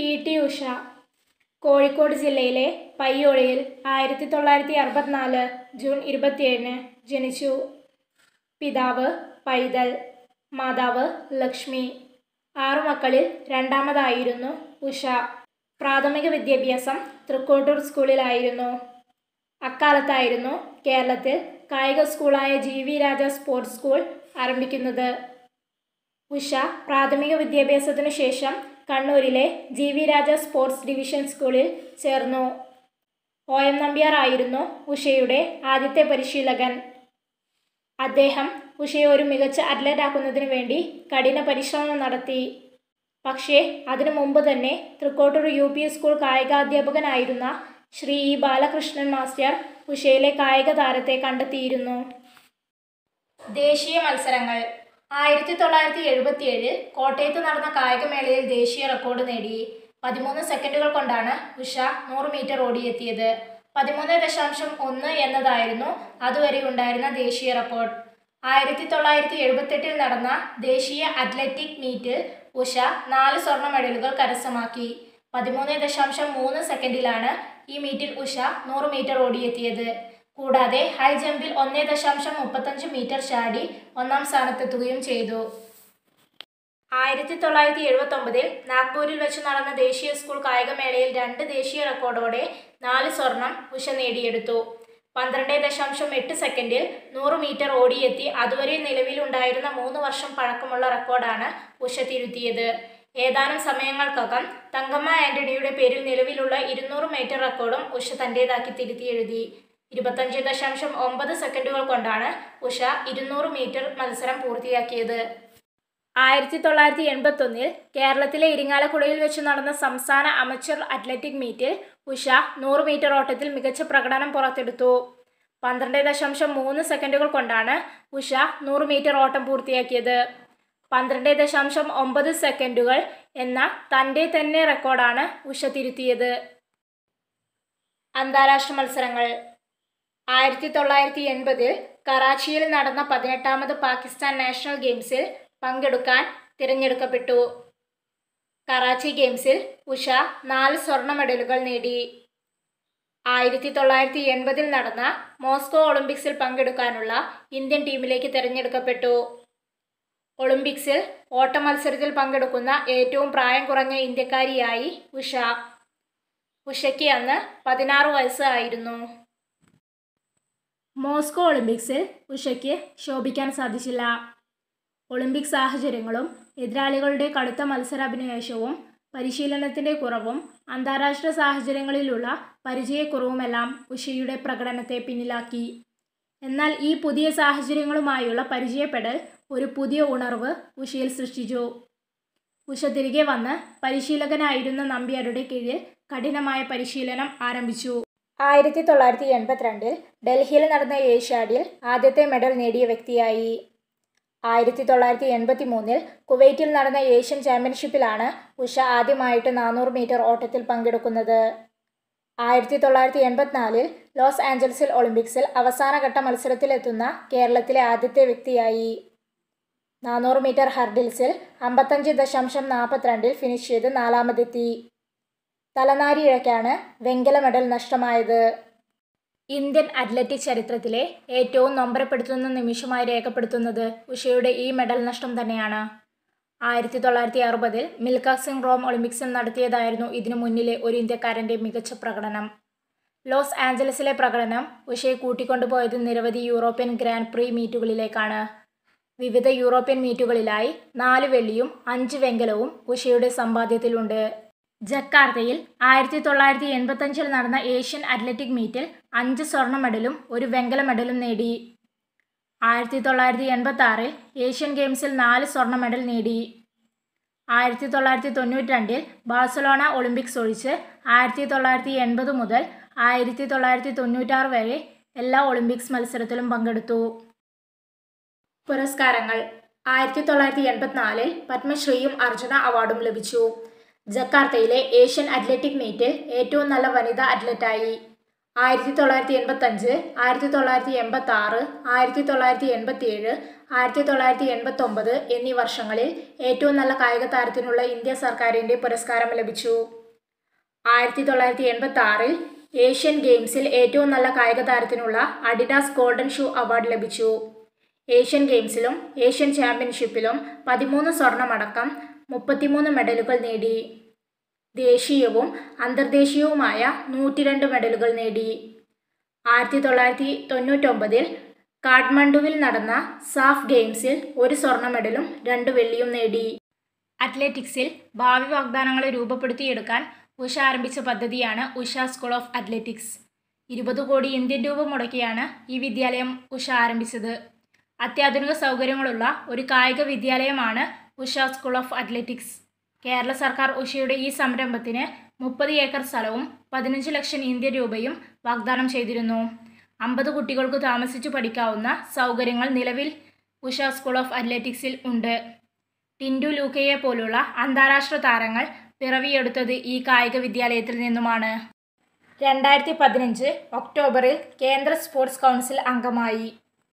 P T Usha Kozhikode ജില്ലയിലെ പയ്യോളിയിൽ ആയിരത്തി തൊള്ളായിരത്തി അറുപത്തിനാല് ജൂൺ ഇരുപത്തിയേഴിന് ജനിച്ചു പിതാവ് പൈതൽ മാതാവ് ലക്ഷ്മി ആറു മക്കളിൽ രണ്ടാമതായിരുന്നു ഉഷ പ്രാഥമിക വിദ്യാഭ്യാസം തൃക്കോട്ടൂർ സ്കൂളിലായിരുന്നു അക്കാലത്തായിരുന്നു കേരളത്തിൽ കായിക സ്കൂളായ G V Raja sports school ആരംഭിക്കുന്നത് ഉഷ പ്രാഥമിക വിദ്യാഭ്യാസത്തിനു ശേഷം കണ്ണൂരിലെ G V Raja sports division സ്കൂളിൽ ചേർന്നു ഒ എം നമ്പ്യാർ ആയിരുന്നു ഉഷയുടെ ആദ്യത്തെ പരിശീലകൻ അദ്ദേഹം ഉഷയെ ഒരു മികച്ച അത്ലറ്റ് ആക്കുന്നതിന് വേണ്ടി കഠിന പരിശ്രമം നടത്തി പക്ഷേ അതിനു മുമ്പ് തന്നെ തൃക്കോട്ടൂർ യു പി സ്കൂൾ കായികാധ്യാപകനായിരുന്ന ശ്രീ ഇ ബാലകൃഷ്ണൻ മാസ്റ്റർ ഉഷയിലെ കായിക താരത്തെ കണ്ടെത്തിയിരുന്നു ദേശീയ മത്സരങ്ങൾ ആയിരത്തി തൊള്ളായിരത്തി എഴുപത്തിയേഴിൽ കോട്ടയത്ത് നടന്ന കായികമേളയിൽ ദേശീയ റെക്കോർഡ് നേടി പതിമൂന്ന് സെക്കൻഡുകൾ കൊണ്ടാണ് ഉഷ നൂറ് മീറ്റർ ഓടിയെത്തിയത് പതിമൂന്ന് ദശാംശം ഒന്ന് എന്നതായിരുന്നു അതുവരെ ഉണ്ടായിരുന്ന ദേശീയ റെക്കോർഡ് ആയിരത്തി തൊള്ളായിരത്തി എഴുപത്തെട്ടിൽ നടന്ന ദേശീയ അത്ലറ്റിക് മീറ്റിൽ ഉഷ നാല് സ്വർണ്ണ മെഡലുകൾ കരസ്ഥമാക്കി പതിമൂന്ന് ദശാംശം മൂന്ന് സെക്കൻഡിലാണ് ഈ മീറ്റിൽ ഉഷ നൂറ് മീറ്റർ ഓടിയെത്തിയത് കൂടാതെ ഹൈ ജമ്പിൽ ഒന്നേ ദശാംശം മുപ്പത്തഞ്ച് മീറ്റർ ചാടി ഒന്നാം സ്ഥാനത്തെത്തുകയും ചെയ്തു ആയിരത്തി തൊള്ളായിരത്തി എഴുപത്തി ഒമ്പതിൽ നാഗ്പൂരിൽ വെച്ച് നടന്ന ദേശീയ സ്കൂൾ കായികമേളയിൽ രണ്ട് ദേശീയ റെക്കോർഡോടെ നാല് സ്വർണം ഉഷ നേടിയെടുത്തു പന്ത്രണ്ട് ദശാംശം എട്ട് സെക്കൻഡിൽ നൂറ് മീറ്റർ ഓടിയെത്തി അതുവരെ നിലവിലുണ്ടായിരുന്ന മൂന്ന് വർഷം പഴക്കമുള്ള റെക്കോർഡാണ് ഉഷ തിരുത്തിയത് ഏതാനും സമയങ്ങൾക്കകം തങ്കമ്മ ആന്റണിയുടെ പേരിൽ നിലവിലുള്ള ഇരുന്നൂറ് മീറ്റർ റെക്കോർഡും ഉഷ തൻ്റേതാക്കി തിരുത്തി എഴുതി ഇരുപത്തഞ്ച് ദശാംശം ഒമ്പത് സെക്കൻഡുകൾ കൊണ്ടാണ് ഉഷ ഇരുന്നൂറ് മീറ്റർ മത്സരം പൂർത്തിയാക്കിയത് ആയിരത്തി തൊള്ളായിരത്തി എൺപത്തൊന്നിൽ കേരളത്തിലെ ഇരിങ്ങാലക്കുടയിൽ വെച്ച് നടന്ന സംസ്ഥാന അമച്ചർ അത്ലറ്റിക് മീറ്റിൽ ഉഷ നൂറ് മീറ്റർ ഓട്ടത്തിൽ മികച്ച പ്രകടനം പുറത്തെടുത്തു പന്ത്രണ്ട് ദശാംശം മൂന്ന് സെക്കൻഡുകൾ കൊണ്ടാണ് ഉഷ നൂറ് മീറ്റർ ഓട്ടം പൂർത്തിയാക്കിയത് പന്ത്രണ്ട് ദശാംശം ഒമ്പത് സെക്കൻഡുകൾ എന്ന തൻ്റെ തന്നെ റെക്കോർഡാണ് ഉഷ തിരുത്തിയത് അന്താരാഷ്ട്ര മത്സരങ്ങൾ ആയിരത്തി തൊള്ളായിരത്തി എൺപതിൽ കറാച്ചിയിൽ നടന്ന പതിനെട്ടാമത് പാകിസ്ഥാൻ നാഷണൽ ഗെയിംസിൽ പങ്കെടുക്കാൻ തിരഞ്ഞെടുക്കപ്പെട്ടു കറാച്ചി ഗെയിംസിൽ ഉഷ നാല് സ്വർണ്ണ മെഡലുകൾ നേടി ആയിരത്തി തൊള്ളായിരത്തി എൺപതിൽ നടന്ന മോസ്കോ ഒളിമ്പിക്സിൽ പങ്കെടുക്കാനുള്ള ഇന്ത്യൻ ടീമിലേക്ക് തിരഞ്ഞെടുക്കപ്പെട്ടു ഒളിമ്പിക്സിൽ ഓട്ട മത്സരത്തിൽ പങ്കെടുക്കുന്ന ഏറ്റവും പ്രായം കുറഞ്ഞ ഇന്ത്യക്കാരിയായി ഉഷ ഉഷയ്ക്ക് അന്ന് പതിനാറ് വയസ്സ് ആയിരുന്നു മോസ്കോ ഒളിമ്പിക്സിൽ ഉഷയ്ക്ക് ശോഭിക്കാൻ സാധിച്ചില്ല ഒളിമ്പിക് സാഹചര്യങ്ങളും എതിരാളികളുടെ കടുത്ത മത്സരാഭിനിവേശവും പരിശീലനത്തിൻ്റെ കുറവും അന്താരാഷ്ട്ര സാഹചര്യങ്ങളിലുള്ള പരിചയക്കുറവുമെല്ലാം ഉഷയുടെ പ്രകടനത്തെ പിന്നിലാക്കി എന്നാൽ ഈ പുതിയ സാഹചര്യങ്ങളുമായുള്ള പരിചയപ്പെടൽ ഒരു പുതിയ ഉണർവ് ഉഷയിൽ സൃഷ്ടിച്ചു ഉഷ തിരികെ വന്ന് പരിശീലകനായിരുന്ന നമ്പ്യാരുടെ കീഴിൽ കഠിനമായ പരിശീലനം ആരംഭിച്ചു ആയിരത്തി തൊള്ളായിരത്തി എൺപത്തിരണ്ടിൽ ഡൽഹിയിൽ നടന്ന ഏഷ്യാഡിൽ ആദ്യത്തെ മെഡൽ നേടിയ വ്യക്തിയായി ആയിരത്തി തൊള്ളായിരത്തി എൺപത്തി മൂന്നിൽ കുവൈറ്റിൽ നടന്ന ഏഷ്യൻ ചാമ്പ്യൻഷിപ്പിലാണ് ഉഷ ആദ്യമായിട്ട് നാനൂറ് മീറ്റർ ഓട്ടത്തിൽ പങ്കെടുക്കുന്നത് ആയിരത്തി തൊള്ളായിരത്തി എൺപത്തിനാലിൽ ലോസ് ആഞ്ചൽസിൽ ഒളിമ്പിക്സിൽ അവസാനഘട്ട മത്സരത്തിലെത്തുന്ന കേരളത്തിലെ ആദ്യത്തെ വ്യക്തിയായി നാനൂറ് മീറ്റർ ഹർഡിൽസിൽ അമ്പത്തഞ്ച് ദശാംശം നാൽപ്പത്തിരണ്ടിൽ ഫിനിഷ് ചെയ്ത് നാലാമതെത്തി തലനാരിഴയ്ക്കാണ് വെങ്കല മെഡൽ നഷ്ടമായത് ഇന്ത്യൻ അത്ലറ്റിക് ചരിത്രത്തിലെ ഏറ്റവും നൊമ്പരപ്പെടുത്തുന്ന നിമിഷമായി രേഖപ്പെടുത്തുന്നത് ഉഷയുടെ ഈ മെഡൽ നഷ്ടം തന്നെയാണ് ആയിരത്തി തൊള്ളായിരത്തി അറുപതിൽ മിൽഖ സിംഗ് റോം ഒളിമ്പിക്സിൽ നടത്തിയതായിരുന്നു ഇതിനു മുന്നിലെ ഒരു ഇന്ത്യക്കാരൻ്റെ മികച്ച പ്രകടനം ലോസ് ആഞ്ചലസിലെ പ്രകടനം ഉഷയെ കൂട്ടിക്കൊണ്ടുപോയത് നിരവധി യൂറോപ്യൻ ഗ്രാൻഡ് പ്രീ മീറ്റുകളിലേക്കാണ് വിവിധ യൂറോപ്യൻ മീറ്റുകളിലായി നാല് വെള്ളിയും അഞ്ച് വെങ്കലവും ഉഷയുടെ സമ്പാദ്യത്തിലുണ്ട് ജക്കാർത്തയിൽ ആയിരത്തി തൊള്ളായിരത്തി എൺപത്തഞ്ചിൽ നടന്ന ഏഷ്യൻ അത്ലറ്റിക് മീറ്റിൽ അഞ്ച് സ്വർണ്ണ മെഡലും ഒരു വെങ്കല മെഡലും നേടി ആയിരത്തി തൊള്ളായിരത്തി എൺപത്തി ആറിൽ ഏഷ്യൻ ഗെയിംസിൽ നാല് സ്വർണ്ണ മെഡൽ നേടി ആയിരത്തി തൊള്ളായിരത്തി തൊണ്ണൂറ്റി രണ്ടിൽ ബാഴ്സലോണ ഒളിമ്പിക്സ് ഒഴിച്ച് ആയിരത്തി തൊള്ളായിരത്തി എൺപത് മുതൽ ആയിരത്തി തൊള്ളായിരത്തി തൊണ്ണൂറ്റാറ് വരെ എല്ലാ ഒളിമ്പിക്സ് മത്സരത്തിലും പങ്കെടുത്തു പുരസ്കാരങ്ങൾ ആയിരത്തി തൊള്ളായിരത്തി എൺപത്തിനാലിൽ പത്മശ്രീയും അർജുന അവാർഡും ലഭിച്ചു ജക്കാർത്തയിലെ ഏഷ്യൻ അത്ലറ്റിക് മീറ്റിൽ ഏറ്റവും നല്ല വനിതാ അത്ലറ്റായി ആയിരത്തി തൊള്ളായിരത്തി എൺപത്തഞ്ച് ആയിരത്തി തൊള്ളായിരത്തി എൺപത്തി ആറ് ആയിരത്തി തൊള്ളായിരത്തി എൺപത്തി ഏഴ് ആയിരത്തി തൊള്ളായിരത്തി എൺപത്തി ഒമ്പത് എന്നീ വർഷങ്ങളിൽ ഏറ്റവും നല്ല കായിക താരത്തിനുള്ള ഇന്ത്യ സർക്കാരിൻ്റെ പുരസ്കാരം ലഭിച്ചു ആയിരത്തി തൊള്ളായിരത്തി എൺപത്തി ആറിൽ ഏഷ്യൻ ഗെയിംസിൽ ഏറ്റവും നല്ല കായിക താരത്തിനുള്ള അഡിഡാസ് ഗോൾഡൻ ഷൂ അവാർഡ് ലഭിച്ചു ഏഷ്യൻ ഗെയിംസിലും ഏഷ്യൻ ചാമ്പ്യൻഷിപ്പിലും പതിമൂന്ന് സ്വർണമടക്കം മുപ്പത്തിമൂന്ന് മെഡലുകൾ നേടി ദേശീയവും അന്തർദേശീയവുമായ നൂറ്റിരണ്ട് മെഡലുകൾ നേടി ആയിരത്തി തൊള്ളായിരത്തി തൊണ്ണൂറ്റൊമ്പതിൽ കാഠ്മണ്ഡുവിൽ നടന്ന സാഫ് ഗെയിംസിൽ ഒരു സ്വർണ്ണ മെഡലും രണ്ട് വെള്ളിയും നേടി അത്ലറ്റിക്സിൽ ഭാവി വാഗ്ദാനങ്ങളെ രൂപപ്പെടുത്തിയെടുക്കാൻ ഉഷ ആരംഭിച്ച പദ്ധതിയാണ് ഉഷ സ്കൂൾ ഓഫ് അത്ലറ്റിക്സ് ഇരുപത് കോടി ഇന്ത്യൻ രൂപ മുടക്കിയാണ് ഈ വിദ്യാലയം ഉഷ ആരംഭിച്ചത് അത്യാധുനിക സൗകര്യങ്ങളുള്ള ഒരു കായിക വിദ്യാലയമാണ് Usha school of athletics Kerala സർക്കാർ ഉഷയുടെ ഈ സംരംഭത്തിന് മുപ്പത് ഏക്കർ സ്ഥലവും പതിനഞ്ച് ലക്ഷം ഇന്ത്യൻ രൂപയും വാഗ്ദാനം ചെയ്തിരുന്നു അമ്പത് കുട്ടികൾക്ക് താമസിച്ചു പഠിക്കാവുന്ന സൗകര്യങ്ങൾ നിലവിൽ ഉഷ സ്കൂൾ ഓഫ് അത്ലറ്റിക്സിൽ ഉണ്ട് ടിൻഡു ലൂക്കയെ പോലുള്ള അന്താരാഷ്ട്ര താരങ്ങൾ പിറവിയെടുത്തത് ഈ കായിക വിദ്യാലയത്തിൽ നിന്നുമാണ് രണ്ടായിരത്തി പതിനഞ്ച് ഒക്ടോബറിൽ കേന്ദ്ര സ്പോർട്സ് കൗൺസിൽ അംഗമായി